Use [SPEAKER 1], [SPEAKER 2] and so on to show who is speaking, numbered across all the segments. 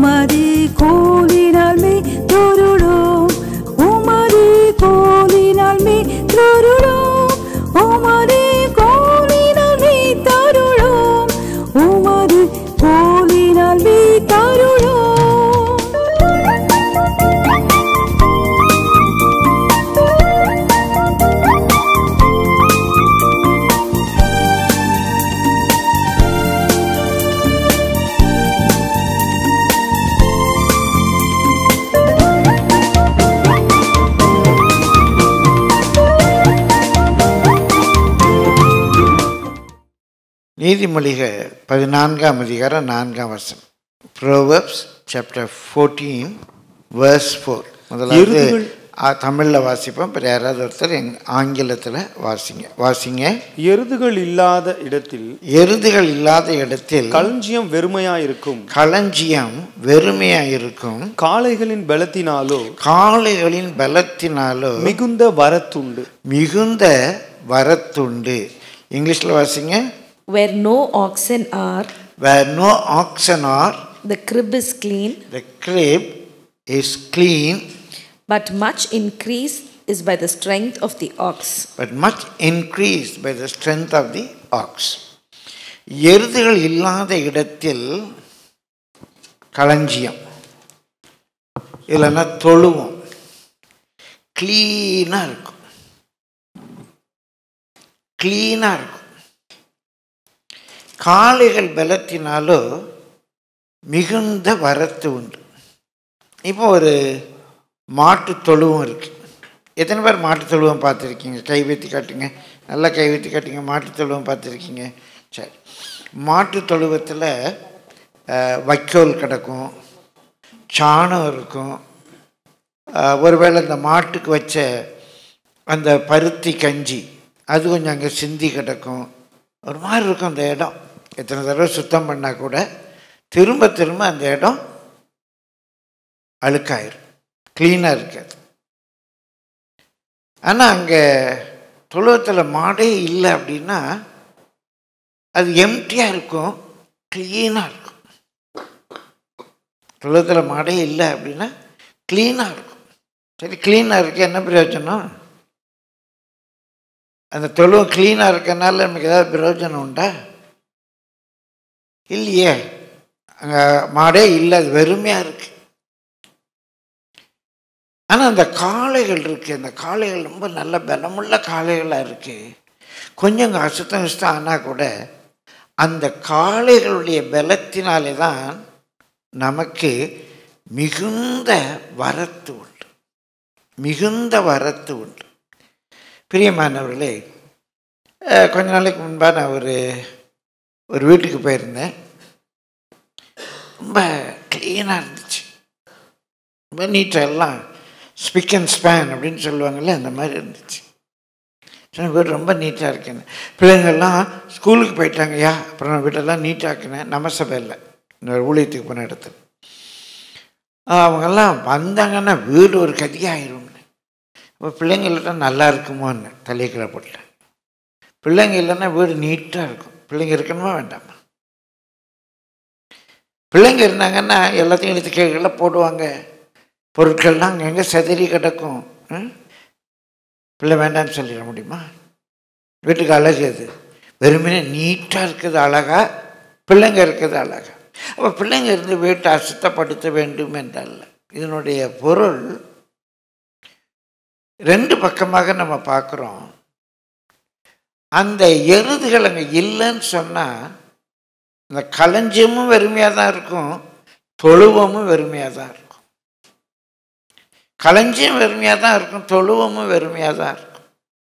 [SPEAKER 1] உமது கோலினால் மே தொருளோம் உமது கோலினால் மே தொருளோம் உமது கோலினால் மே தருளோம் உமது கோலினால் மே தருளோம்
[SPEAKER 2] நீதிமொழிகள் பதினான்காம் அதிகாரம் நான்காம் வருஷம் Proverbs chapter fourteen verse four முதலாவது
[SPEAKER 3] எருதுகள்-
[SPEAKER 2] ஆ, தமிழ்ல வாசிப்போம் அப்புறம் யாராவது ஒருத்தர் எங் ஆங்கிலத்தில் வாசிங்க வாசிங்க
[SPEAKER 3] எருதுகள் இல்லாத இடத்தில்
[SPEAKER 2] எருதுகள் இல்லாத இடத்தில்
[SPEAKER 3] களஞ்சியம் வெறுமையாயிருக்கும்
[SPEAKER 2] களஞ்சியம் வெறுமையா இருக்கும்
[SPEAKER 3] காளைகளின் பலத்தினாலோ
[SPEAKER 2] காளைகளின் பலத்தினாலோ
[SPEAKER 3] மிகுந்த வரத்துண்டு
[SPEAKER 2] மிகுந்த வரத்துண்டு இங்கிலீஷ்ல வாசிங்க
[SPEAKER 4] Where no oxen are,
[SPEAKER 2] where no oxen are
[SPEAKER 4] the crib is clean,
[SPEAKER 2] the crib is clean
[SPEAKER 4] but much increase is by the strength of the ox.
[SPEAKER 2] but much increased by the strength of the ox. எருதுகள் இல்லாத இடத்தில் களஞ்சியம் இல்லைன்னா தொழுவம் க்ளீனாக இருக்கும் க்ளீனாக இருக்கும் காளைகள் பலத்தினாலோ மிகுந்த வரத்து உண்டு இப்போ ஒரு மாட்டு தொழுவம் இருக்கு எத்தனை பேர் மாட்டு தொழுவம் பார்த்துருக்கீங்க கை வைத்து காட்டுங்க நல்லா கை வைத்து காட்டுங்க மாட்டு தொழுவம் பார்த்துருக்கீங்க சரி மாட்டு தொழுவத்தில் அஹ், வைக்கோல் கிடக்கும் சாணம் இருக்கும் அஹ், ஒருவேளை இந்த மாட்டுக்கு வச்ச அந்த பருத்தி கஞ்சி அது கொஞ்சம் அங்கே சிந்தி கிடக்கும் ஒரு மாதிரி இருக்கும் அந்த இடம் எத்தனை தடவை சுத்தம் பண்ணால் கூட திரும்ப திரும்ப அந்த இடம் அழுக்காயிரும் க்ளீனாக இருக்காது ஆனால் அங்கே தொழுவத்தில் மாடே இல்லை அப்படின்னா அது எம்டியாக இருக்கும் க்ளீனாக இருக்கும் தொழுவத்தில் மாடே இல்லை அப்படின்னா க்ளீனாக இருக்கும் சரி க்ளீனாக இருக்கு என்ன பிரயோஜனம் அந்த தொழுவம் க்ளீனாக இருக்கனால நமக்கு ஏதாவது பிரயோஜனம் உண்டா இல்லையே அங்கே மாடே இல்லை அது வெறுமையாக இருக்கு ஆனால் அந்த காளைகள் இருக்கு அந்த காளைகள் ரொம்ப நல்ல பலமுள்ள காளைகளாக இருக்கு கொஞ்சம் அங்கே அசுத்தம் இஷ்டம் ஆனால் கூட அந்த காளைகளுடைய பலத்தினாலே தான் நமக்கு மிகுந்த வரத்து உண்டு மிகுந்த வரத்து உண்டு பிரியமானவர்களே அஹ், கொஞ்ச நாளைக்கு முன்பாக நான் ஒரு ஒரு வீட்டுக்கு போயிருந்தேன் ரொம்ப க்ளீனாக இருந்துச்சு ரொம்ப நீட்டாக எல்லாம் ஸ்பிக் அண்ட் ஸ்பேன் அப்படின்னு சொல்லுவாங்கல்ல அந்த மாதிரி இருந்துச்சு சில பேர் ரொம்ப நீட்டாக இருக்கேன்னு பிள்ளைங்கள்லாம் ஸ்கூலுக்கு போயிட்டாங்கய்யா அப்புறம் நான் வீட்டெல்லாம் நீட்டாக்கினேன் நம்ம சபையில் இன்னொரு ஊழியத்துக்கு போன இடத்துல ஆஹ் அவங்கெல்லாம் வந்தாங்கன்னா வீடு ஒரு கதியாயிரும்னு இப்போ பிள்ளைங்கள்ட்ட நல்லா இருக்குமோன்னு தலைக்கீழ போட்டேன் பிள்ளைங்க இல்லைன்னா வீடு நீட்டாக இருக்கும் பிள்ளைங்க இருக்கணுமா வேண்டாமா பிள்ளைங்க இருந்தாங்கன்னா எல்லாத்தையும் எடுத்து கீழே போடுவாங்க பொருட்கள்லாம் அங்கங்கே செதறி கிடக்கும் ம்? பிள்ளை வேண்டாம்னு சொல்லிட முடியுமா வீட்டுக்கு அழகு அது வெறுமனே நீட்டாக இருக்குது அழகா பிள்ளைங்க இருக்குது அழகா அப்போ பிள்ளைங்க இருந்து வீட்டை அசுத்தப்படுத்த வேண்டும் என்றல்ல இதனுடைய பொருள் ரெண்டு பக்கமாக நம்ம பார்க்குறோம் அந்த எருதுகள் அங்கே இல்லைன்னு சொன்னால் அந்த களஞ்சியமும் வெறுமையாக தான் இருக்கும் தொழுவமும் வெறுமையாக தான் இருக்கும் களஞ்சியம் வெறுமையாக தான் இருக்கும் தொழுவமும் வெறுமையாக தான் இருக்கும்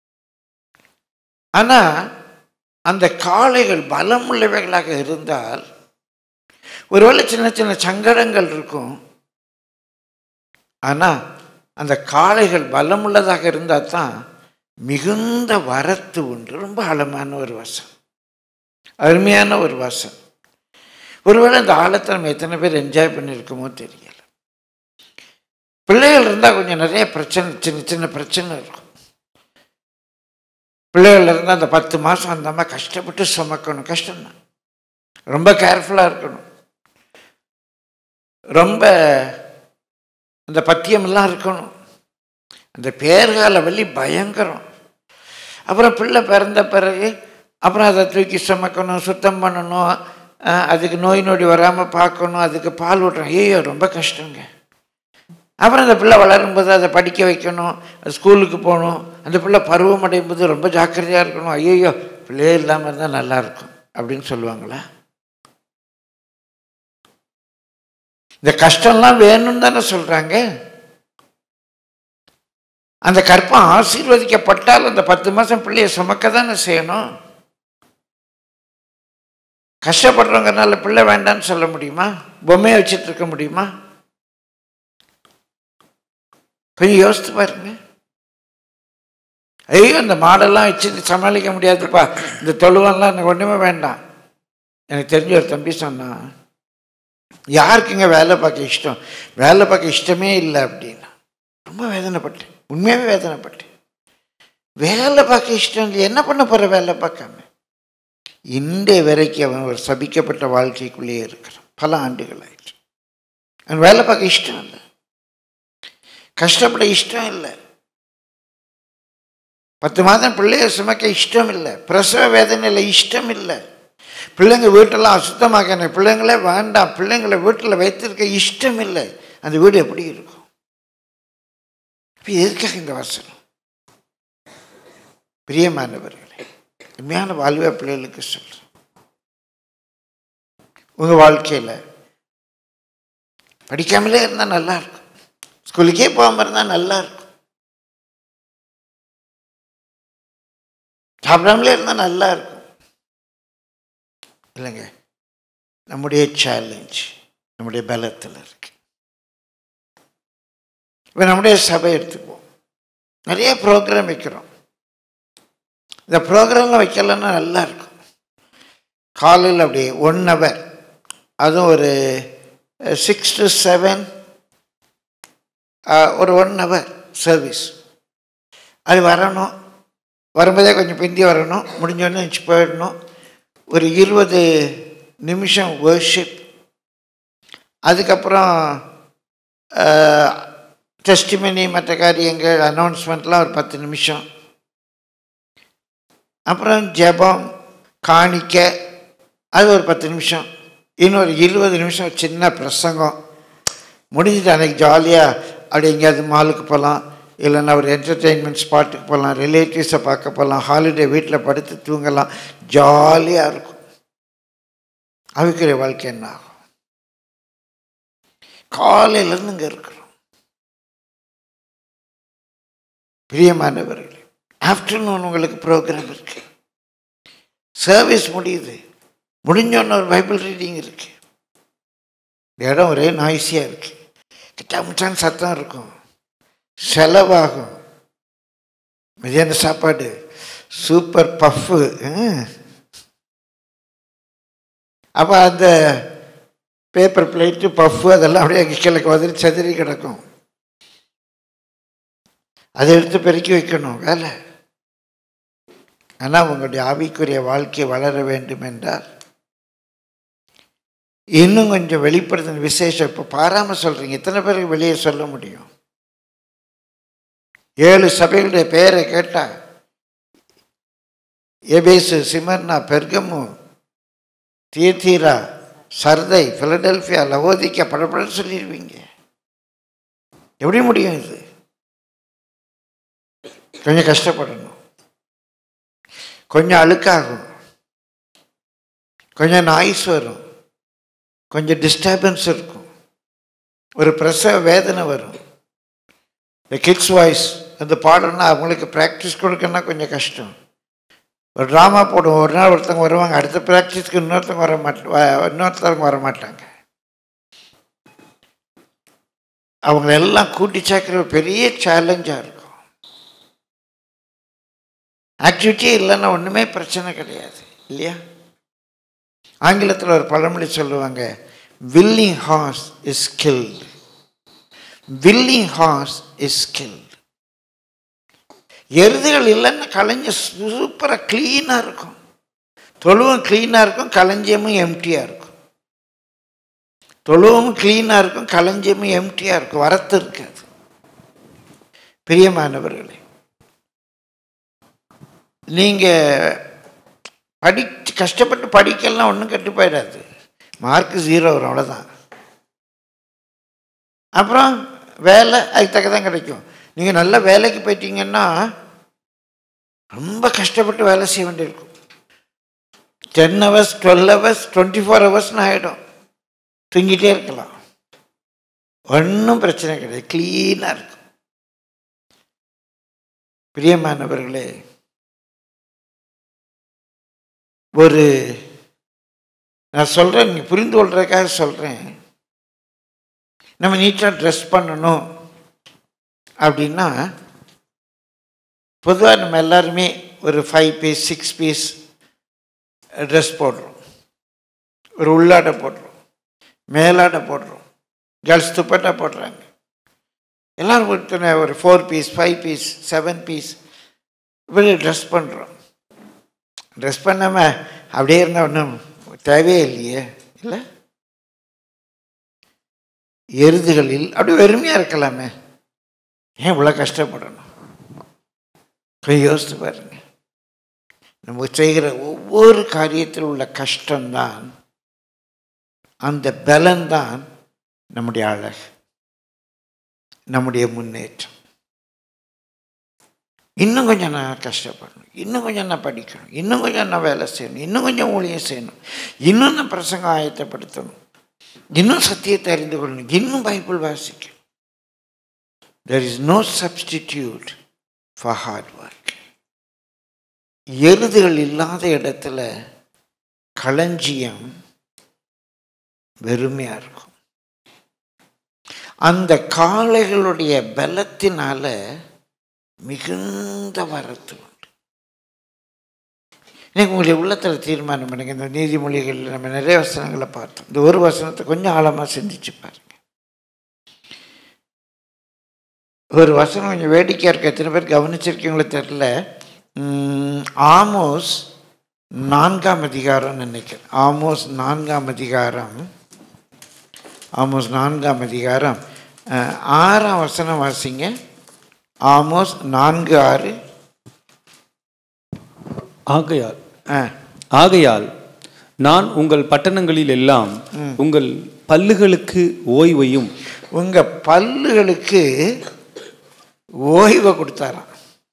[SPEAKER 2] ஆனால் அந்த காளைகள் பலமுள்ளவைகளாக இருந்தால் ஒருவேளை சின்ன சின்ன சங்கடங்கள் இருக்கும் ஆனால் அந்த காளைகள் பலமுள்ளதாக இருந்தால் தான் மிகுந்த வரத்து உண்டு ரொம்ப ஆழமான ஒரு வசம் அருமையான ஒரு வசம் ஒருவேளை இந்த ஆழத்தை நம்ம எத்தனை பேர் என்ஜாய் பண்ணியிருக்கோமோ தெரியல பிள்ளைகள் இருந்தால் கொஞ்சம் நிறைய பிரச்சனை சின்ன சின்ன பிரச்சனை இருக்கும் பிள்ளைகள் இருந்தால் அந்த பத்து மாதம் அந்த அம்மா கஷ்டப்பட்டு சுமக்கணும் கஷ்டம்தான் ரொம்ப கேர்ஃபுல்லாக இருக்கணும் ரொம்ப அந்த பத்தியமெல்லாம் இருக்கணும் அந்த பேர்கால வலி பயங்கரம் அப்புறம் பிள்ளை பிறந்த பிறகு அப்புறம் அதை தூக்கி சுமக்கணும் சுத்தம் பண்ணணும் அஹ் அதுக்கு நோய் நொடி வராமல் பார்க்கணும் அதுக்கு பால் ஊட்டணும் ஐயோ ரொம்ப கஷ்டங்க அப்புறம் அந்த பிள்ளை வளரும்போது அதை படிக்க வைக்கணும் அது ஸ்கூலுக்கு போகணும் அந்த பிள்ளை பருவம் அடையும் போது ரொம்ப ஜாக்கிரதையாக இருக்கணும் ஐயோ பிள்ளையே இல்லாமல் இருந்தால் நல்லா இருக்கும் அப்படின்னு சொல்லுவாங்களா இந்த கஷ்டம்லாம் வேணும்னு தானே சொல்கிறாங்க அந்த கற்பம் ஆசீர்வதிக்கப்பட்டால் அந்த பத்து மாதம் பிள்ளைய சுமக்க தானே செய்யணும் கஷ்டப்படுறவங்கனால பிள்ளை வேண்டான்னு சொல்ல முடியுமா பொம்மையை வச்சுட்டு இருக்க முடியுமா கொஞ்சம் யோசித்து பாருங்க ஐயோ இந்த மாடெல்லாம் வச்சு சமாளிக்க முடியாதுப்பா இந்த தொழுவெல்லாம் எனக்கு ஒன்றுமே வேண்டாம் எனக்கு தெரிஞ்ச ஒரு தம்பி சொன்னான் யாருக்குங்க வேலை பார்க்க இஷ்டம் வேலை பார்க்க இஷ்டமே இல்லை அப்படின்னா ரொம்ப வேதனைப்பட்டேன் உண்மையாகவே வேதனைப்பட்டேன் வேலை பார்க்க இஷ்டம் இல்லை என்ன பண்ண போகிற வேலை பார்க்காம இன்றைய வரைக்கும் அவன் ஒரு சபிக்கப்பட்ட வாழ்க்கைக்குள்ளேயே இருக்கிறான் பல ஆண்டுகள் ஆயிடுச்சு அவன் வேலை பார்க்க இஷ்டம் இல்லை கஷ்டப்பட இஷ்டம் இல்லை பத்து மாதம் பிள்ளைய சுமக்க இஷ்டம் இல்லை பிரசவ வேதனையில் இஷ்டம் இல்லை பிள்ளைங்க வீட்டெல்லாம் அசுத்தமாக்கணும் பிள்ளைங்களே வேண்டாம் பிள்ளைங்களை வீட்டில் வைத்திருக்க இஷ்டம் இல்லை அந்த வீடு எப்படி இருக்கும் இப்போ எதுக்காக இந்த வசனம் பிரியமானவர்களே உண்மையான வாழ்வே பிள்ளைகளுக்கு சொல்கிறேன் உங்கள் வாழ்க்கையில் படிக்காமலே இருந்தால் நல்லா இருக்கும் ஸ்கூலுக்கே போகாமல் இருந்தால் நல்லா இருக்கும் சாப்பிடாமலே இருந்தால் நல்லா இருக்கும் இல்லைங்க நம்முடைய சேலஞ்ச் நம்முடைய பலத்தில் இருக்கு இப்போ நம்முடைய சபை எடுத்துக்குவோம் நிறைய ப்ரோக்ராம் வைக்கிறோம் இந்த ப்ரோக்ராம்லாம் வைக்கலன்னா நல்லா இருக்கும் காலையில் அப்படி ஒன் ஹவர் அதுவும் ஒரு சிக்ஸ் டு செவன் ஒரு ஒன் ஹவர் சர்வீஸ் அது வரணும் வரும்போதே கொஞ்சம் பிந்தி வரணும் முடிஞ்சோடனே வச்சு போயிடணும் ஒரு இருபது நிமிஷம் வேர்ஷிப் அதுக்கப்புறம் டெஸ்டிமனி மற்ற காரியங்கள் அனௌன்ஸ்மெண்ட்லாம் ஒரு பத்து நிமிஷம் அப்புறம் ஜெபம் காணிக்க அது ஒரு பத்து நிமிஷம் இன்னொரு இருபது நிமிஷம் ஒரு சின்ன பிரசங்கம் முடிஞ்சுட்டு அன்றைக்கி ஜாலியாக அப்படி எங்கேயாவது மாலுக்கு போகலாம் இல்லைன்னா ஒரு என்டர்டெயின்மெண்ட் ஸ்பாட்டுக்கு போகலாம் ரிலேட்டிவ்ஸை பார்க்க போகலாம் ஹாலிடே வீட்டில் படுத்து தூங்கலாம் ஜாலியாக இருக்கும் அவிக்கிற வாழ்க்கை என்ன ஆகும் காலையிலேருந்து இங்கே இருக்கிறோம் பிரியமானவர்களே ஆஃப்டர்நூன் உங்களுக்கு ப்ரோக்ராம் இருக்கு சர்வீஸ் முடியுது முடிஞ்சோன்னு ஒரு பைபிள் ரீடிங் இருக்கு இந்த இடம் ஒரே நாய்ஸியாக இருக்கு கிட்டாமிட்டான் சத்தம் இருக்கும் செலவாகும் மதியான சாப்பாடு சூப்பர் பஃப்பு அப்போ அந்த பேப்பர் பிளேட்டு பஃப்பு அதெல்லாம் அப்படியே கிழக்கு உதறி செதறி கிடக்கும் அதை எடுத்து பெருக்கி வைக்கணும் வேலை ஆனால் உங்களுடைய ஆவிக்குரிய வாழ்க்கை வளர வேண்டும் என்றால் இன்னும் கொஞ்சம் வெளிப்படுத்தின விசேஷம் இப்போ பாராமல் சொல்கிறீங்க எத்தனை பேருக்கு வெளியே சொல்ல முடியும் ஏழு சபைகளுடைய பெயரை கேட்டா எபேசு சிமர்னா பெர்கமு தியத்தீரா சர்தை பிலடெல்ஃபியா லவோதிக்கா படப்படன்னு சொல்லிடுவீங்க எப்படி முடியும் இது கொஞ்சம் கஷ்டப்படணும் கொஞ்சம் அழுக்காகும் கொஞ்சம் நாய்ஸ் வரும் கொஞ்சம் டிஸ்டர்பன்ஸ் இருக்கும் ஒரு பிரசவ வேதனை வரும் இந்த கிட்ஸ் வாய்ஸ் அந்த பாடம்னா அவங்களுக்கு ப்ராக்டிஸ் கொடுக்கணும்னா கொஞ்சம் கஷ்டம் ஒரு ட்ராமா போடுவோம் ஒரு நாள் ஒருத்தவங்க வருவாங்க அடுத்த ப்ராக்டிஸ்க்கு இன்னொருத்தவங்க வர மாட்ட இன்னொருத்தவங்க வர மாட்டாங்க அவங்கள எல்லாம் கூட்டி சேர்க்குற ஒரு பெரிய சேலஞ்சாக இருக்கும் ஆக்டிவிட்டியே இல்லைன்னா ஒன்றுமே பிரச்சனை கிடையாது இல்லையா ஆங்கிலத்தில் ஒரு பழமொழி சொல்லுவாங்க willing horse is skilled willing horse is skilled எருதுகள் இல்லைன்னா களஞ்சியம் சூப்பராக க்ளீனாக இருக்கும் தொழுவும் க்ளீனாக இருக்கும் களஞ்சியமும் எம்டியாக இருக்கும் தொழுவும் க்ளீனாக இருக்கும் களஞ்சியமும் எம்டியாக இருக்கும் வரத்து இருக்காது பிரியமானவர்களே நீங்கள் படி கஷ்டப்பட்டு படிக்கலாம் ஒன்றும் கெட்டு போயிடாது மார்க்கு ஜீரோ வரும் அவ்வளோதான் அப்புறம் வேலை அதுக்கு தக்க தான் கிடைக்கும் நீங்கள் நல்ல வேலைக்கு போயிட்டீங்கன்னா ரொம்ப கஷ்டப்பட்டு வேலை செய்ய வேண்டியிருக்கும் ten hours twelve hours twenty four ஹவர்ஸ்னு ஆகிடும் தூங்கிட்டே இருக்கலாம் ஒன்றும் பிரச்சனை கிடையாது க்ளீனாக இருக்கும் பிரியமானவர்களே ஒரு நான் சொல்கிறேன் நீங்கள் புரிந்து கொள்றதுக்காக சொல்கிறேன் நம்ம நீட்டாக ட்ரெஸ் பண்ணணும் அப்படின்னா பொதுவாக நம்ம எல்லாருமே ஒரு five piece six piece dress போடுறோம் ஒரு உள்ளாடை போடுறோம் மேலாடை போடுறோம் கேர்ள்ஸ் துப்பட்டா போடுறாங்க எல்லோரும் ஒருத்தனை ஒரு four piece five piece seven piece இப்படி ட்ரெஸ் பண்ணுறோம் ட்ரெஸ் பண்ணாமல் அப்படியே இருந்தால் ஒன்றும் தேவையே இல்லையே இல்லை எருதுகளில் அப்படி வெறுமையாக இருக்கலாமே ஏன் இவ்வளோ கஷ்டப்படணும் கொஞ்சம் யோசித்து பாருங்க நம்ம செய்கிற ஒவ்வொரு காரியத்தில் உள்ள கஷ்டம்தான் அந்த பலன்தான் நம்முடைய அழகு நம்முடைய முன்னேற்றம் இன்னும் கொஞ்சம் நான் கஷ்டப்படணும் இன்னும் கொஞ்சம் நான் படிக்கணும் இன்னும் கொஞ்சம் நான் வேலை செய்யணும் இன்னும் கொஞ்சம் ஊழியம் செய்யணும் இன்னும் நான் பிரசங்கம் ஆயத்தப்படுத்தணும் இன்னும் சத்தியத்தை அறிந்து கொள்ளணும் இன்னும் பைபிள் வாசிக்கணும் there is no substitute for hard work எருதுகள் இல்லாத இடத்துல களஞ்சியம் வெறுமையாக இருக்கும் அந்த காளைகளுடைய பலத்தினால மிகுந்த வரத்து உண்டு எனக்கு உங்களுடைய உள்ளத்தில் தீர்மானம் பண்ணுங்க இந்த நீதிமொழிகளில் நம்ம நிறைய வசனங்களை பார்த்தோம் இந்த ஒரு வசனத்தை கொஞ்சம் ஆழமாக சிந்திச்சு பாருங்க ஒரு வசனம் கொஞ்சம் வேடிக்கையாக இருக்க எத்தனை பேர் கவனிச்சிருக்கீங்களோ தெரில உம், ஆமோஸ் நான்காம் அதிகாரம் நினைக்கிறேன் ஆமோஸ் நான்காம் அதிகாரம் ஆமோஸ் நான்காம் அதிகாரம் அஹ், ஆறாம் வசனம் வாசிங்க ஆமோஸ் நான்கு ஆறு
[SPEAKER 3] ஆகையால்
[SPEAKER 2] ஆ
[SPEAKER 3] ஆகையால் நான் உங்கள் பட்டணங்களில் எல்லாம் உங்கள் பல்லுகளுக்கு ஓய்வையும்
[SPEAKER 2] உங்கள் பல்லுகளுக்கு ஓய்வை கொடுத்தாராம்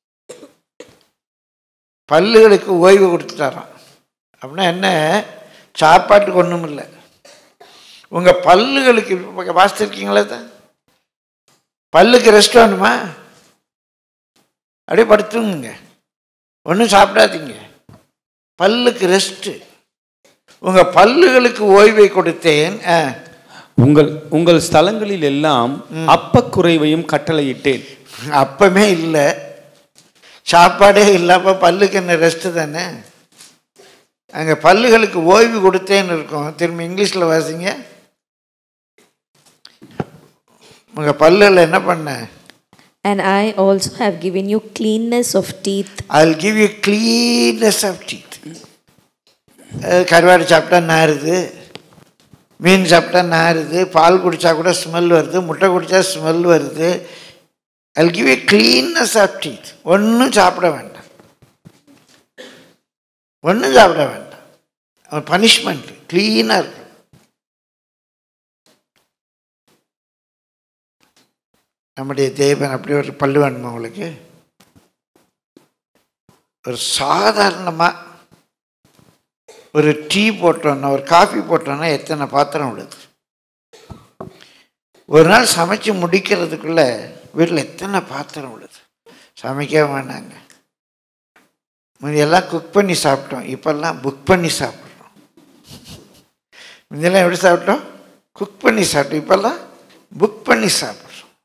[SPEAKER 2] பல்லுகளுக்கு ஓய்வு கொடுத்துட்டாராம் அப்படின்னா என்ன சாப்பாட்டுக்கு ஒன்றும் இல்லை உங்கள் பல்லுகளுக்கு இப்போ வாசிச்சிருக்கீங்களா இதை? பல்லுக்கு ரெஸ்ட் வேணுமா அப்படியே படுத்துங்க ஒன்றும் சாப்பிடாதீங்க பல்லுக்கு ரெஸ்ட்டு உங்கள் பல்லுகளுக்கு ஓய்வை கொடுத்தேன் ஆ
[SPEAKER 3] உங்கள் உங்கள் ஸ்தலங்களில் எல்லாம் அப்பக்குறைவையும் கட்டளையிட்டேன்
[SPEAKER 2] அப்பமே இல்லை சாப்பாடே இல்லாம பல்லுக்கு என்ன ரெஸ்ட்டு தானே அங்கே பல்லுகளுக்கு ஓய்வு கொடுத்தேன்னு இருக்கும் திரும்ப இங்கிலீஷில் வாசிங்க உங்கள் பல்லுல என்ன பண்ண
[SPEAKER 4] And I also have given you cleanness of teeth.
[SPEAKER 2] I'll give you cleanness of teeth. அஹ் கருவாடு சாப்பிட்டா நாறுது மீன் சாப்பிட்டா நாறுது பால் குடித்தா கூட ஸ்மெல் வருது முட்டை குடித்தா ஸ்மெல் வருது I'll give you cleanness of teeth. ஒன்றும் சாப்பிட வேண்டாம் ஒன்றும் சாப்பிட வேண்டாம் பனிஷ்மெண்ட் க்ளீனாக இருக்கும் நம்முடைய தேவன் அப்படி ஒரு பல்லு வேணுமா உங்களுக்கு ஒரு சாதாரணமாக ஒரு டீ போட்டோன்னா ஒரு காஃபி போட்டோன்னா எத்தனை பாத்திரம் விடுது ஒரு நாள் சமைச்சு முடிக்கிறதுக்குள்ள வீட்டில் எத்தனை பாத்திரம் விடுது சமைக்க வேணாங்க முந்தையெல்லாம் குக் பண்ணி சாப்பிட்டோம் இப்போல்லாம் புக் பண்ணி சாப்பிட்றோம் முந்தையெல்லாம் எப்படி சாப்பிட்டோம் குக் பண்ணி சாப்பிட்டோம் இப்போல்லாம் புக் பண்ணி சாப்பிட்றோம்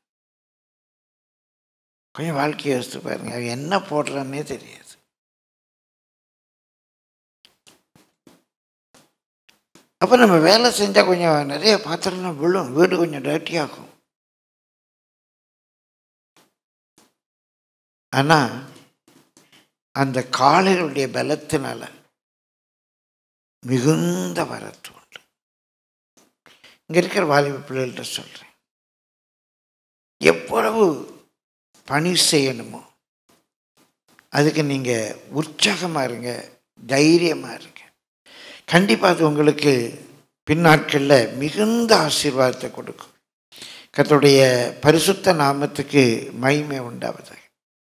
[SPEAKER 2] கொஞ்சம் வாழ்க்கையை யோசித்து பாருங்க அவன் என்ன போடுறான்னே தெரியாது அப்போ நம்ம வேலை செஞ்சால் கொஞ்சம் நிறைய பாத்திரம்லாம் விழும் வீடு கொஞ்சம் dirty ஆகும் ஆனால் அந்த காளைகளுடைய பலத்தினால மிகுந்த வரத்து உண்டு இங்கே இருக்கிற வாலிப பிள்ளைகள்கிட்ட சொல்கிறேன் எவ்வளவு பணி செய்யணுமோ அதுக்கு நீங்கள் உற்சாகமாக இருங்க தைரியமாக இருங்க கண்டிப்பாக அது உங்களுக்கு பின்னாட்களில் மிகுந்த ஆசீர்வாதத்தை கொடுக்கும் கர்த்தருடைய பரிசுத்த நாமத்துக்கு மகிமை உண்டாவது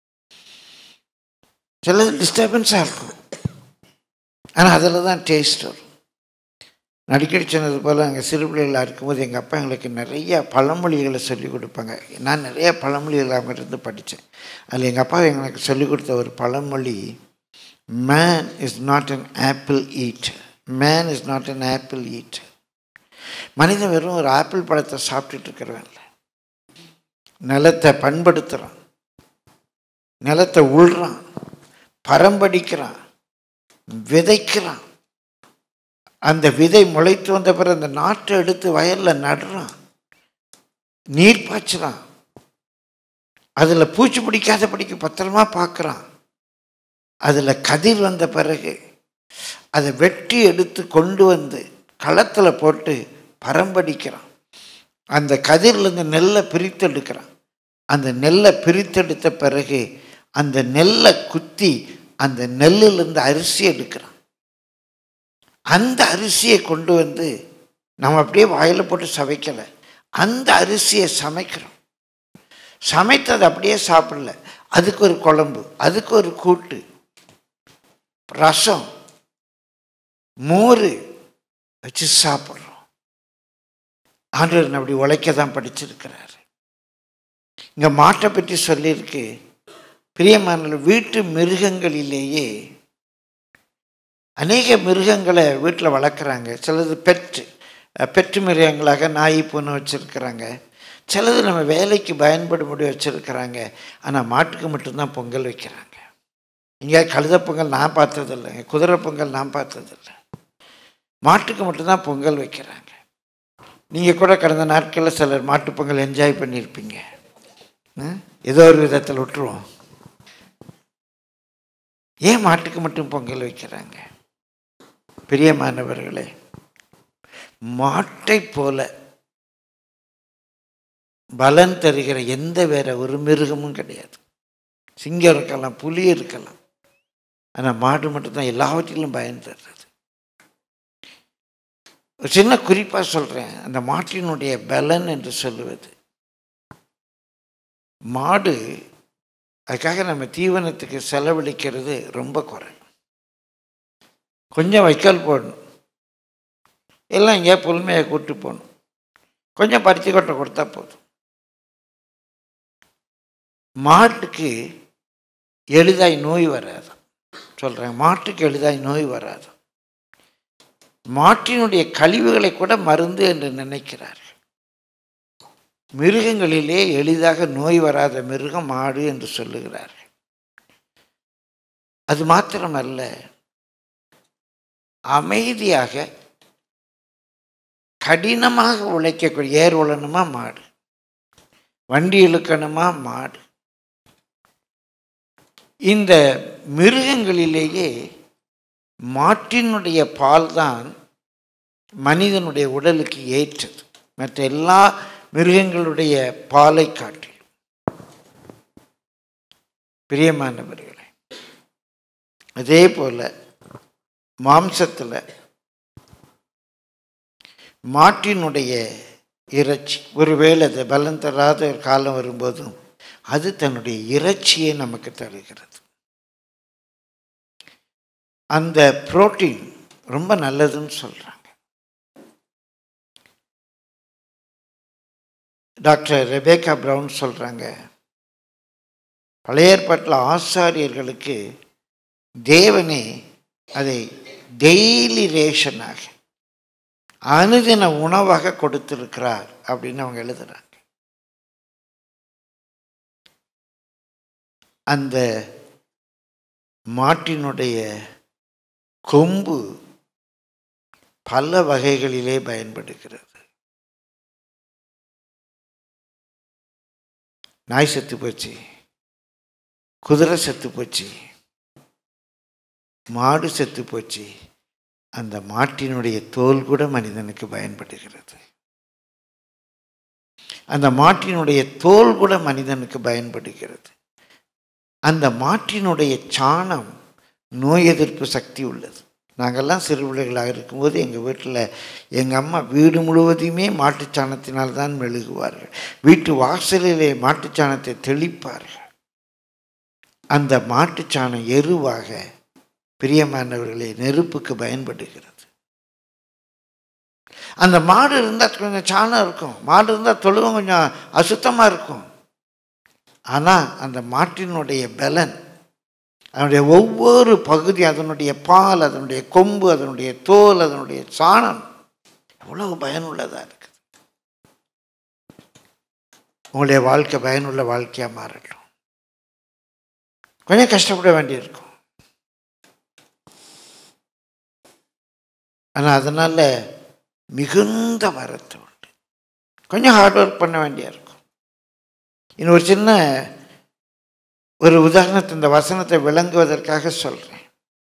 [SPEAKER 2] சில டிஸ்டர்பன்ஸாக இருக்கும் ஆனால் அதில் தான் டேஸ்ட் வரும் நான் அடிக்கடி சொன்னது போல் அங்கே சிறு பிள்ளைகளாக இருக்கும்போது எங்கள் அப்பா எங்களுக்கு நிறைய பழமொழிகளை சொல்லிக் கொடுப்பாங்க நான் நிறைய பழமொழிகள் அவங்ககிட்ட இருந்து படித்தேன் அதில் எங்கள் அப்பா எனக்கு சொல்லிக் கொடுத்த ஒரு பழமொழி man is not an apple eat man is not an apple eat மனிதன் வெறும் ஒரு ஆப்பிள் பழத்தை சாப்பிட்டுட்டு இருக்கிறவன் இல்லை நிலத்தை பண்படுத்துகிறான் நிலத்தை உள்றான் பரம்படிக்கிறான் விதைக்கிறான் அந்த விதை முளைத்து வந்த பிறகு அந்த நாட்டை எடுத்து வயலில் நடுறான் நீர் பாய்ச்சுறான் அதில் பூச்சி பிடிக்காதபடிக்கு பத்திரமா பார்க்குறான் அதில் கதிர் வந்த பிறகு அதை வெட்டி எடுத்து கொண்டு வந்து களத்தில் போட்டு பரம்படிக்கிறான் அந்த கதிர்லேருந்து நெல்லை பிரித்தெடுக்கிறான் அந்த நெல்லை பிரித்தெடுத்த பிறகு அந்த நெல்லை குத்தி அந்த நெல்லிலிருந்து அரிசி எடுக்கிறான் அந்த அரிசியை கொண்டு வந்து நம்ம அப்படியே வாயில் போட்டு சமைக்கலை அந்த அரிசியை சமைக்கிறோம் சமைத்தது அப்படியே சாப்பிடல அதுக்கு ஒரு குழம்பு அதுக்கு ஒரு கூட்டு ரசம் மோர் வச்சு சாப்பிட்றோம் ஆண்டவர் அப்படி உழைக்க தான் படிச்சிருக்கிறாரு இங்கே மாட்டை பற்றி சொல்லியிருக்கு பிரியமான வீட்டு மிருகங்களிலேயே அநேக மிருகங்களை வீட்டில் வளர்க்குறாங்க சிலது பெற்று பெற்று மிருகங்களாக நாய் பூனை வச்சுருக்கிறாங்க சிலது நம்ம வேலைக்கு பயன்படும்படி வச்சுருக்கிறாங்க ஆனால் மாட்டுக்கு மட்டும்தான் பொங்கல் வைக்கிறாங்க இங்கே கழுத பொங்கல் நான் பார்த்ததில்லை குதிரை பொங்கல் நான் பார்த்ததில்லை மாட்டுக்கு மட்டும்தான் பொங்கல் வைக்கிறாங்க நீங்கள் கூட கடந்த நாட்களில் சிலர் மாட்டுப் பொங்கல் என்ஜாய் பண்ணியிருப்பீங்க ம்? ஏதோ ஒரு விதத்தில் விட்டுருவோம் ஏன் மாட்டுக்கு மட்டும் பொங்கல் வைக்கிறாங்க பிரியமானவர்களே மாட்டை போல பலன் தருகிற எந்த வேற ஒரு மிருகமும் கிடையாது சிங்கம் இருக்கலாம் புலி இருக்கலாம் ஆனால் மாடு மட்டும்தான் எல்லாவற்றிலும் பயன் தர்றது ஒரு சின்ன குறிப்பாக சொல்கிறேன் அந்த மாட்டினுடைய பலன் என்று சொல்லுவது மாடு அதுக்காக நம்ம தீவனத்துக்கு செலவழிக்கிறது ரொம்ப குறை கொஞ்சம் வைக்கோல் போடணும் எல்லாம் எங்கேயா புல்மையை கூட்டு போகணும் கொஞ்சம் பருத்தி கொட்டை கொடுத்தா போதும் மாட்டுக்கு எளிதாய் நோய் வராது சொல்கிறேன் மாட்டுக்கு எளிதாய் நோய் வராது மாட்டினுடைய கழிவுகளை கூட மருந்து என்று நினைக்கிறார்கள் மிருகங்களிலே எளிதாக நோய் வராத மிருகம் மாடு என்று சொல்லுகிறார்கள் அது மாத்திரமல்ல அமைதியாக கடினமாக உழைக்கக்கூடிய ஏர் உழணுமா மாடு வண்டி இழுக்கணுமா மாடு இந்த மிருகங்களிலேயே மாட்டினுடைய பால் தான் மனிதனுடைய உடலுக்கு ஏற்றது மற்ற எல்லா மிருகங்களுடைய பாலை காட்டிலும் பிரியமானவர்களே அதே போல மாம்சத்தில் மாட்டினுடைய இறைச்சி ஒருவேளை அது பலன் தராத ஒரு காலம் வரும்போதும் அது தன்னுடைய இறைச்சியை நமக்கு தருகிறது அந்த புரோட்டீன் ரொம்ப நல்லதுன்னு சொல்கிறாங்க டாக்டர் ரெபேக்கா பிரவுன் சொல்கிறாங்க பழைய ஏற்பாட்டில் ஆசாரியர்களுக்கு தேவனே அதை டெய்லி ரேஷனாக அனுதின உணவாக கொடுத்திருக்கிறார் அப்படின்னு அவங்க எழுதுறாங்க அந்த மாட்டினுடைய கொம்பு பல வகைகளிலே பயன்படுகிறது நாய் செத்து போச்சு குதிரை செத்து போச்சு மாடு செத்து போச்சு அந்த மாட்டினுடைய தோல் கூட மனிதனுக்கு பயன்படுகிறது அந்த மாட்டினுடைய தோல் கூட மனிதனுக்கு பயன்படுகிறது அந்த மாட்டினுடைய சாணம் நோய் எதிர்ப்பு சக்தி உள்ளது நாங்கள்லாம் சிறு பிள்ளைகளாக இருக்கும்போது எங்கள் வீட்டில் எங்கள் அம்மா வீடு முழுவதையுமே மாட்டுச் சாணத்தினால் தான் மெழுகுவார்கள் வீட்டு வாசலிலே மாட்டுச் சாணத்தை தெளிப்பார்கள் அந்த மாட்டுச் சாணம் எருவாக பிரியமானவர்களே நெருப்புக்கு பயன்படுகிறது அந்த மாடு இருந்தால் கொஞ்சம் சாணம் இருக்கும் மாடு இருந்தால் தொழுவம் கொஞ்சம் அசுத்தமாக இருக்கும் ஆனால் அந்த மாட்டினுடைய பலன் அதனுடைய ஒவ்வொரு பகுதி அதனுடைய பால் அதனுடைய கொம்பு அதனுடைய தோல் அதனுடைய சாணம் எவ்வளவு பயனுள்ளதாக இருக்குது உங்களுடைய வாழ்க்கை பயனுள்ள வாழ்க்கையாக மாறட்டும் கொஞ்சம் கஷ்டப்பட வேண்டியிருக்கும் ஆனால் அதனால் மிகுந்த வரத்து உண்டு கொஞ்சம் ஹார்ட் ஒர்க் பண்ண வேண்டியா இருக்கும் இன்னும் ஒரு சின்ன ஒரு உதாரணத்தை இந்த வசனத்தை விளங்குவதற்காக சொல்கிறேன்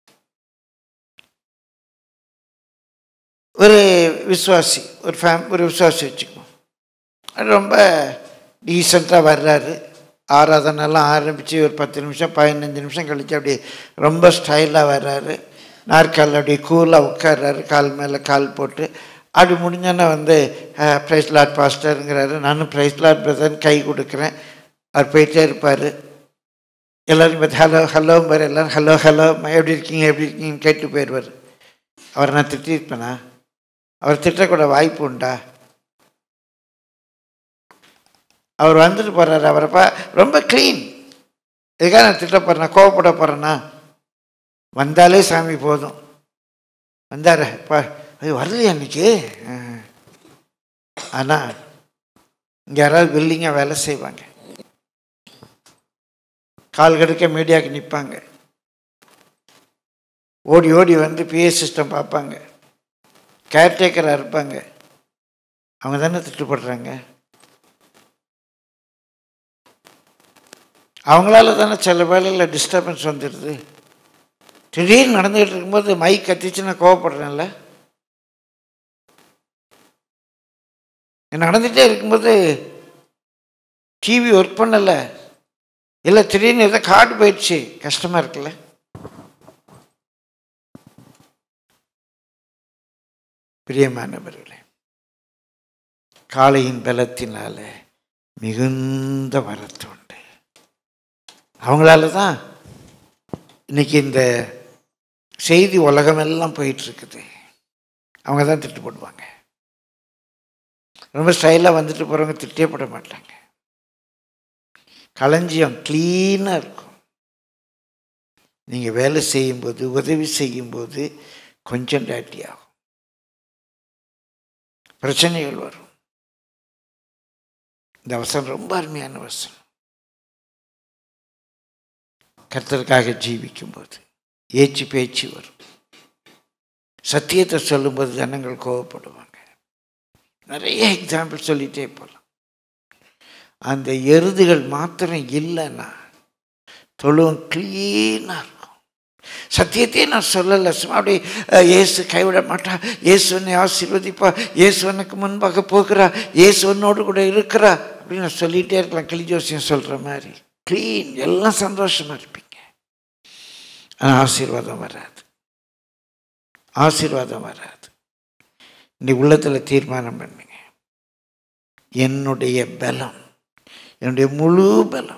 [SPEAKER 2] ஒரு விசுவாசி ஒரு ஃபேம் ஒரு விசுவாசி வச்சுக்குவோம் அது ரொம்ப டீசெண்டாக வர்றாரு ஆராதனைலாம் ஆரம்பித்து ஒரு பத்து நிமிஷம் பதினஞ்சு நிமிஷம் கழித்து அப்படியே ரொம்ப ஸ்டைலாக வர்றாரு நாற்காலில் அப்படியே கூலாக உட்கார்றாரு கால் மேலே கால் போட்டு அப்படி முடிஞ்சோன்னே வந்து ப்ரைஸ் லாட் பாஸ்டருங்கிறாரு நானும் ப்ரைஸ் லாட் பிரதர்னு கை கொடுக்குறேன் அவர் போயிட்டே இருப்பார் எல்லோரும் பார்த்து ஹலோ ஹலோ பாரு எல்லோரும் ஹலோ ஹலோ எப்படி இருக்கீங்க எப்படி இருக்கீங்கன்னு கேட்டு போயிடுவார் அவரை நான் திட்டிருப்பேனா அவர் திட்டக்கூட வாய்ப்பு உண்டா அவர் வந்துட்டு போகிறாரு அவரை பா ரொம்ப க்ளீன் இதுக்காக நான் திட்ட போகிறேன் கோவப்பட போகிறேன்னா வந்தாலே சாமி போதும் வந்தார் பா அது வரலையா அன்னைக்கு ஆனால் இங்கே யாராவது பில்டிங்காக வேலை செய்வாங்க கால் கடுக்க மீடியாவுக்கு நிற்பாங்க ஓடி ஓடி வந்து பிஏ சிஸ்டம் பார்ப்பாங்க கேர்டேக்கராக இருப்பாங்க அவங்க தானே திட்டுப்படுறாங்க அவங்களால தானே சில வேலையில் டிஸ்டர்பன்ஸ் வந்துடுது திடீர்னு நடந்துகிட்டு இருக்கும்போது மைக் கத்திச்சு நான் கோவப்படுறேன்ல நடந்துகிட்டே இருக்கும்போது டிவி ஒர்க் பண்ணலை இல்லை திடீர்னு ஏதோ கார்டு போயிடுச்சு கஷ்டமாக இருக்குல்ல பிரியமானவர்களே காளையின் பலத்தினால மிகுந்த வரத்து உண்டு அவங்களால தான் இன்னைக்கு இந்த செய்தி உலகமெல்லாம் போயிட்டு இருக்குது அவங்க தான் திட்டு போடுவாங்க ரொம்ப ஸ்டைலாக வந்துட்டு போகிறவங்க திட்டே போட மாட்டாங்க களஞ்சியம் க்ளீனாக இருக்கும் நீங்கள் வேலை செய்யும்போது உதவி செய்யும்போது கொஞ்சம் டேட்டி ஆகும் பிரச்சனைகள் வரும் இந்த வசனம் ரொம்ப அருமையான வசனம் கர்த்தருக்காக ஜீவிக்கும்போது ஏச்சு பேச்சு வரும் சத்தியத்தை சொல்லும்போது ஜனங்கள் கோவப்படுவாங்க நிறைய எக்ஸாம்பிள் சொல்லிகிட்டே போகலாம் அந்த எருதுகள் மாத்திரம் இல்லைன்னா தொழுவம் க்ளீனாக இருக்கும் சத்தியத்தையே நான் சொல்லலை சும்மா அப்படி அஹ், இயேசு கைவிட மாட்டா இயேசு என்னை ஆசீர்வதிப்பா இயேசு எனக்கு முன்பாக போகிறா இயேசு உன்னோடு கூட இருக்கிறா அப்படின்னு நான் சொல்லிகிட்டே இருக்கலாம் கிளி ஜோசியம் சொல்கிற மாதிரி க்ளீன் எல்லாம் சந்தோஷமாக இருப்பீங்க ஆனால் ஆசீர்வாதம் வராது ஆசீர்வாதம் வராது இந்த உள்ளத்தில் தீர்மானம் பண்ணுங்க என்னுடைய பலம் என்னுடைய முழு பலம்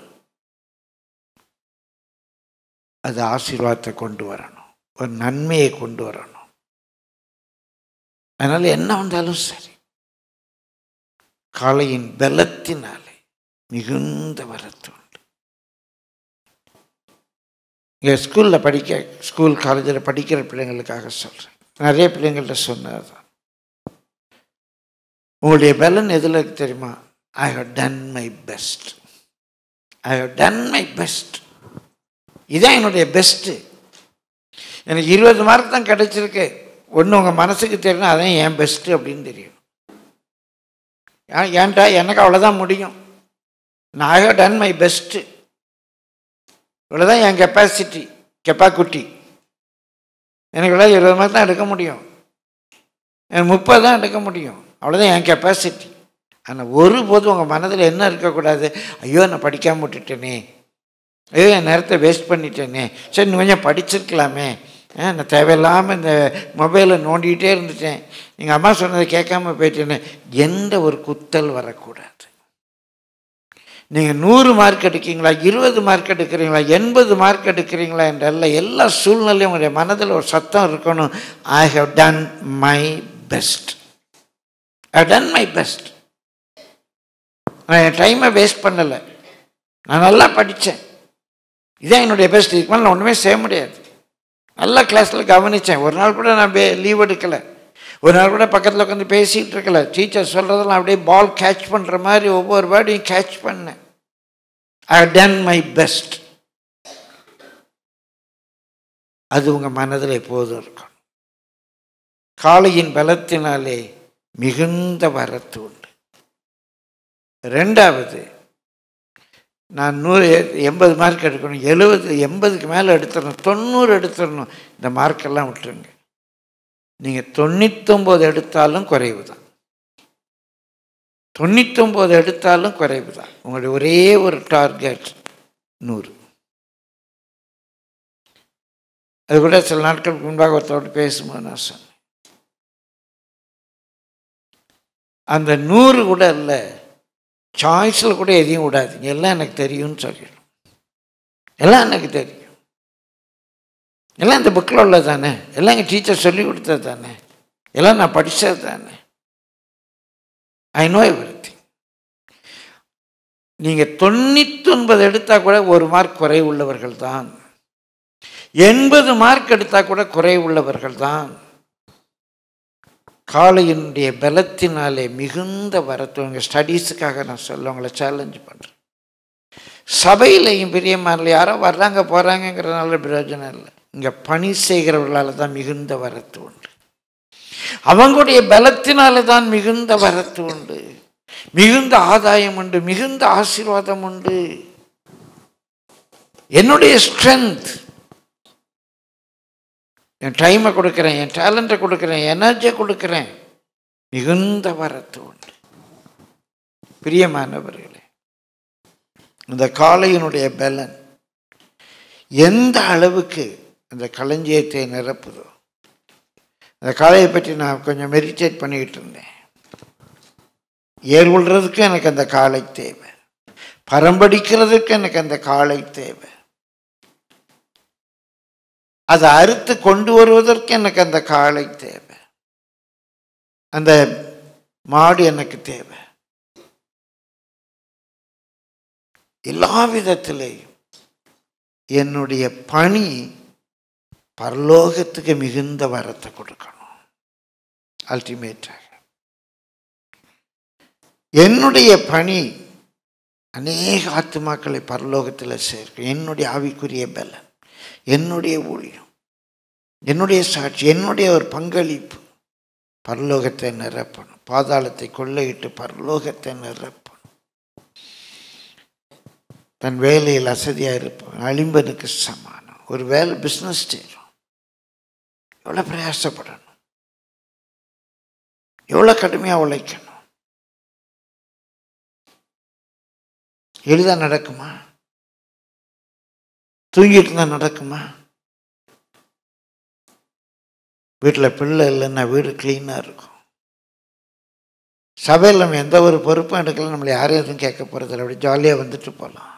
[SPEAKER 2] அது ஆசீர்வாதத்தை கொண்டு வரணும் ஒரு நன்மையை கொண்டு வரணும் அதனால் என்ன வந்தாலும் சரி காளையின் பலத்தினாலே மிகுந்த வரத்து உண்டு இங்கே ஸ்கூலில் படிக்க ஸ்கூல் காலேஜில் படிக்கிற பிள்ளைங்களுக்காக சொல்கிறேன் நிறைய பிள்ளைங்கள்ட்ட சொன்னது தான் உங்களுடைய பலன் எதில் இருக்கு தெரியுமா I have done my best I have done my best இதான் என்னுடைய பெஸ்ட்டு எனக்கு இருபது மார்க் தான் கிடைச்சிருக்கு ஒன்று உங்கள் மனசுக்கு தெரியும் அதான் என் பெஸ்ட்டு அப்படின்னு தெரியும் ஏன் ஏன்டா எனக்கு அவ்வளோதான் முடியும் நான் I have done my best இவ்வளோதான் என் கெப்பாசிட்டி கெப்பாக்குட்டி எனக்கு இவ்வளோ இருபது மார்க் தான் எடுக்க முடியும் எனக்கு முப்பது தான் எடுக்க முடியும் அவ்வளோதான் என் கெப்பாசிட்டி ஆனால் ஒருபோதும் உங்கள் மனதில் என்ன இருக்கக்கூடாது ஐயோ நான் படிக்காம விட்டுட்டேனே ஐயோ என் நேரத்தை வேஸ்ட் பண்ணிட்டேனே சரி இன்னும் கொஞ்சம் படிச்சிருக்கலாமே ஆ, நான் தேவையில்லாமல் இந்த மொபைலை நோண்டிக்கிட்டே இருந்துட்டேன் எங்கள் அம்மா சொன்னதை கேட்காம போயிட்டேனே எந்த ஒரு குத்தல் வரக்கூடாது நீங்கள் நூறு மார்க் எடுக்கீங்களா இருபது மார்க் எடுக்கிறீங்களா எண்பது மார்க் எடுக்கிறீங்களா என்றல்ல எல்லா சூழ்நிலையும் உங்களுடைய மனதில் ஒரு சத்தம் இருக்கணும் I have done my best I done my best நான் என் டைமை வேஸ்ட் பண்ணலை நான் நல்லா படித்தேன் இதான் என்னுடைய பெஸ்ட் இதுக்கு மேலே நான் ஒன்றுமே செய்ய முடியாது நல்லா கிளாஸில் கவனித்தேன் ஒரு நாள் கூட நான் லீவ் எடுக்கலை ஒரு நாள் கூட பக்கத்தில் உட்காந்து பேசிகிட்டு இருக்கல டீச்சர் சொல்கிறதெல்லாம் அப்படியே பால் கேட்ச் பண்ணுற மாதிரி ஒவ்வொரு வேர்டையும் கேட்ச் பண்ணேன் ஐ டன் மை பெஸ்ட் அது உங்கள் மனதில் எப்போதும் இருக்கும் காளையின் பலத்தினாலே மிகுந்த வரத்து உண்டு ரெண்டாவது நான் நூறு எண்பது மார்க் எடுக்கணும் எழுபது எண்பதுக்கு மேலே எடுத்துடணும் தொண்ணூறு எடுத்துடணும் இந்த மார்க்கெல்லாம் விட்டுருங்க நீங்கள் தொண்ணூத்தொம்பது எடுத்தாலும் குறைவு தான் தொண்ணூத்தொம்பது எடுத்தாலும் குறைவு தான் உங்களுடைய ஒரே ஒரு டார்கெட் நூறு அது கூட சில நாட்களுக்கு முன்பாக ஒருத்தரோடு பேசும்போது நான் சொன்னேன் அந்த நூறு கூட இல்லை சாய்ஸில் கூட எதையும் விடாதீங்க எல்லாம் எனக்கு தெரியும்னு சொல்லிடும் எல்லாம் எனக்கு தெரியும் எல்லாம் இந்த புக்கில் உள்ளது தானே எல்லாம் எங்கள் டீச்சர் சொல்லி கொடுத்தது தானே எல்லாம் நான் படித்தது தானே ஐ நோ எவ்ரி நீங்கள் தொண்ணூத்தொன்பது எடுத்தால் கூட ஒரு மார்க் குறை உள்ளவர்கள் தான் எண்பது மார்க் எடுத்தால் கூட குறை உள்ளவர்கள் தான் காளையினுடைய பலத்தினாலே மிகுந்த வரத்து உங்கள் ஸ்டடீஸுக்காக நான் சொல்ல உங்களை சேலஞ்ச் பண்ணுறேன் சபையிலையும் பிரியமாரில் யாரோ வர்றாங்க போகிறாங்கங்கிறதுனால பிரயோஜனம் இல்லை இங்கே பணி செய்கிறவர்களால் தான் மிகுந்த வரத்து உண்டு அவங்களுடைய பலத்தினால தான் மிகுந்த வரத்து உண்டு மிகுந்த ஆதாயம் உண்டு மிகுந்த ஆசீர்வாதம் உண்டு என்னுடைய ஸ்ட்ரென்த் என் டைமை கொடுக்குறேன் என் டேலண்ட்டை கொடுக்குறேன் எனர்ஜியை கொடுக்குறேன் மிகுந்த வரத்து உண்டு பிரியமானவர்களே இந்த காளையினுடைய பலன் எந்த அளவுக்கு அந்த களஞ்சியத்தை நிரப்புதோ அந்த காளையை பற்றி நான் கொஞ்சம் மெடிடேட் பண்ணிக்கிட்டு இருந்தேன் ஏர் கொள்றதுக்கு எனக்கு அந்த காளை தேவை பரம்படிக்கிறதுக்கு எனக்கு அந்த காளை தேவை அதை அறுத்து கொண்டு வருவதற்கு எனக்கு அந்த காளை தேவை அந்த மாடு எனக்கு தேவை எல்லா விதத்திலேயும் என்னுடைய பணி பரலோகத்துக்கு மிகுந்த வரத்தை கொடுக்கணும் அல்டிமேட்டாக என்னுடைய பணி அநேக ஆத்துமாக்களை பரலோகத்தில் சேர்க்கும் என்னுடைய ஆவிக்குரிய பலன் என்னுடைய ஊழியம் என்னுடைய சாட்சி என்னுடைய ஒரு பங்களிப்பு பரலோகத்தை நிரப்பணும் பாதாளத்தை கொள்ளையிட்டு பரலோகத்தை நிரப்பணும் தன் வேலையில் அசதியாக இருப்பான் அலிம்பனுக்கு சமானம் ஒரு வேலை பிஸ்னஸ் செய்கிறோம் எவ்வளோ பிரயாசப்படணும் எவ்வளோ கடுமையாக உழைக்கணும் எளிதாக நடக்குமா தூங்கிட்டு இருந்தால் நடக்குமா வீட்டில் பிள்ளை இல்லைன்னா வீடு க்ளீனாக இருக்கும் சபையில் நம்ம எந்த ஒரு பொறுப்பும் எடுக்கல நம்மளை யாரும் எதுவும் கேட்க போகிறதில்ல அப்படி ஜாலியாக வந்துட்டு போகலாம்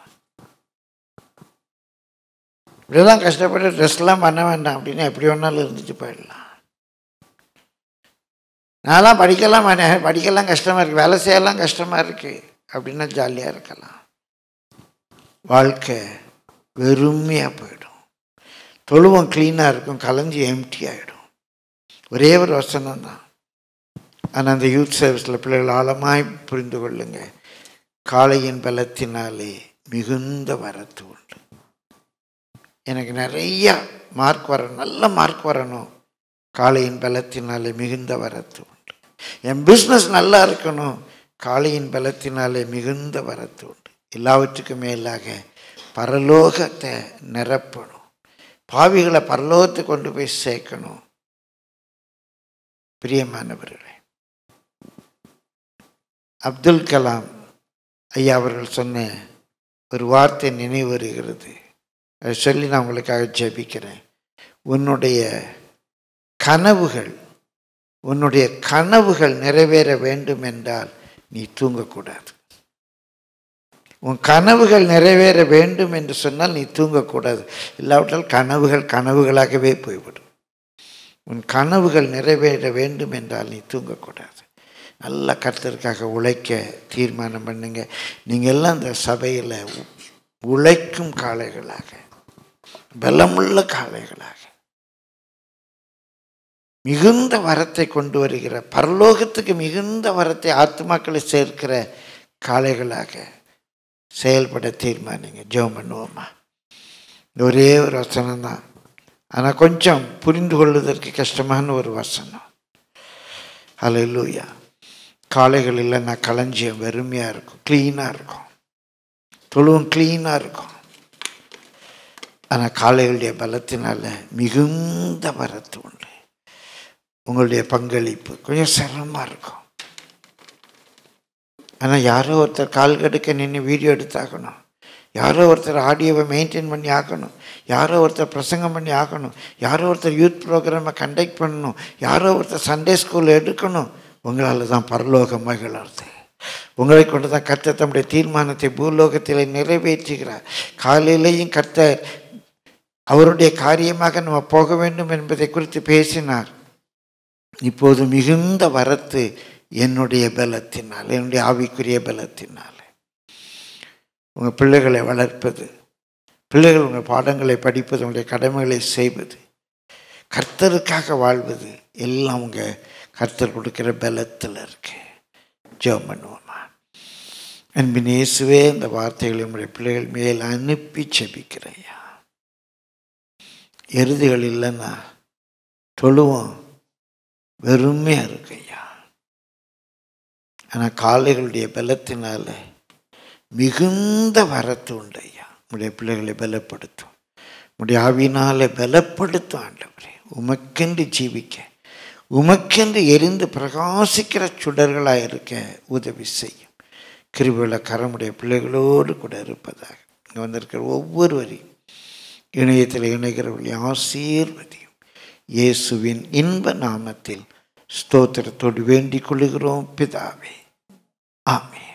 [SPEAKER 2] இப்படிதான் கஷ்டப்பட்டு ட்ரெஸ்லாம் பண்ண வேண்டாம் அப்படின்னு எப்படி வேணாலும் இருந்துட்டு போயிடலாம் நான்லாம் படிக்கலாம் வேணாம் படிக்கலாம் கஷ்டமாக இருக்குது வேலை செய்யலாம் கஷ்டமாக இருக்குது அப்படின்னா ஜாலியாக இருக்கலாம் வாழ்க்கை வெறுமையாக போயிடும் தொழுவம் க்ளீனாக இருக்கும் கலைஞ்சி எம்டி ஆகிடும் ஒரே ஒரு வசனம் தான் ஆனால் அந்த யூத் சர்வீஸில் பிள்ளைகள் ஆழமாய் புரிந்து கொள்ளுங்க காளையின் பலத்தினாலே மிகுந்த வரத்து உண்டு எனக்கு நிறைய மார்க் வரணும் நல்ல மார்க் வரணும் காளையின் பலத்தினாலே மிகுந்த வரத்து உண்டு என் பிஸ்னஸ் நல்லா இருக்கணும் காளையின் பலத்தினாலே மிகுந்த வரத்து உண்டு எல்லாவற்றுக்கும் மேலாக பரலோகத்தை நிரப்பணும் பாவிகளை பரலோகத்தை கொண்டு போய் சேர்க்கணும் பிரியமானவர்களே அப்துல் கலாம் ஐயா அவர்கள் சொன்ன ஒரு வார்த்தை நினைவு வருகிறது அதை சொல்லி நான் உங்களுக்காக ஜெபிக்கிறேன் உன்னுடைய கனவுகள் உன்னுடைய கனவுகள் நிறைவேற வேண்டும் என்றால் நீ தூங்கக்கூடாது உன் கனவுகள் நிறைவேற வேண்டும் என்று சொன்னால் நீ தூங்கக்கூடாது இல்லாவிட்டால் கனவுகள் கனவுகளாகவே போய்விடும் உன் கனவுகள் நிறைவேற வேண்டும் என்றால் நீ தூங்கக்கூடாது நல்ல கர்த்தருக்காக உழைக்க தீர்மானம் பண்ணுங்க நீங்கள் எல்லாம் இந்த சபையில் உழைக்கும் காளைகளாக பலமுள்ள காளைகளாக மிகுந்த வரத்தை கொண்டு வருகிற பரலோகத்துக்கு மிகுந்த வரத்தை ஆத்மாக்களை சேர்க்கிற காளைகளாக செயல்பட தீர்மானிங்க ஜெபம் பண்ணுவோமா இந்த ஒரே ஒரு வசனம் தான் ஆனால் கொஞ்சம் புரிந்து கொள்வதற்கு கஷ்டமான ஒரு வசனம் அல்லேலூயா காளைகள் இல்லைன்னா களஞ்சியம் வெறுமையாக இருக்கும் க்ளீனாக இருக்கும் தொழுவம் க்ளீனாக இருக்கும் ஆனால் காளைகளுடைய பலத்தினால மிகுந்த வரத்து உண்டு உங்களுடைய பங்களிப்பு கொஞ்சம் சிரமமாக இருக்கும் ஆனால் யாரோ ஒருத்தர் கால் கடுக்க நின்று வீடியோ எடுத்தாகணும் யாரோ ஒருத்தர் ஆடியோவை மெயின்டைன் பண்ணி ஆக்கணும் யாரோ ஒருத்தர் பிரசங்கம் பண்ணி ஆக்கணும் யாரோ ஒருத்தர் யூத் ப்ரோக்ராமை கண்டக்ட் பண்ணணும் யாரோ ஒருத்தர் சண்டே ஸ்கூல் எடுக்கணும் உங்களால் தான் பரலோக மகிழறது உங்களை கொண்டு தான் கர்த்தர் தம்முடைய தீர்மானத்தை பூலோகத்தில் நிறைவேற்றுகிறார் காலையிலேயும் கர்த்தர் அவருடைய காரியமாக நம்ம போக வேண்டும் என்பதை குறித்து பேசினார் இப்போது மிகுந்த வரத்து என்னுடைய பலத்தினால் என்னுடைய ஆவிக்குரிய பலத்தினால் உங்கள் பிள்ளைகளை வளர்ப்பது பிள்ளைகள் உங்கள் பாடங்களை படிப்பது உங்களுடைய கடமைகளை செய்வது கர்த்தருக்காக வாழ்வது எல்லாம் உங்கள் கர்த்தர் கொடுக்கிற பலத்தில் இருக்கு ஜெபம் பண்ணுவோமா அன்பின் இயேசுவே இந்த வார்த்தைகளை உங்களுடைய பிள்ளைகள் மேல் அனுப்பி செபிக்கிறையா எருதுகள் இல்லைன்னா தொழுவோம் வெறுமையாக இருக்கு ஐயா ஆனால் காளைகளுடைய பலத்தினால மிகுந்த வரத்து உண்டு ஐயா உடைய பிள்ளைகளை பலப்படுத்தும் உடைய ஆவினால பலப்படுத்தும் ஆண்டவரே உமக்கென்று ஜீவிக்க உமக்கென்று எரிந்து பிரகாசிக்கிற சுடர்களாக இருக்க உதவி செய்யும் கிருபில கரமுடைய பிள்ளைகளோடு கூட இருப்பதாக இங்கே வந்திருக்கிற ஒவ்வொருவரையும் இணையத்தில் இணைகிறவர்களை ஆசீர்வதியும் இயேசுவின் இன்ப நாமத்தில் ஸ்தோத்திரத்தோடு வேண்டிக் கொள்கிறோம் பிதாவே ஆமென்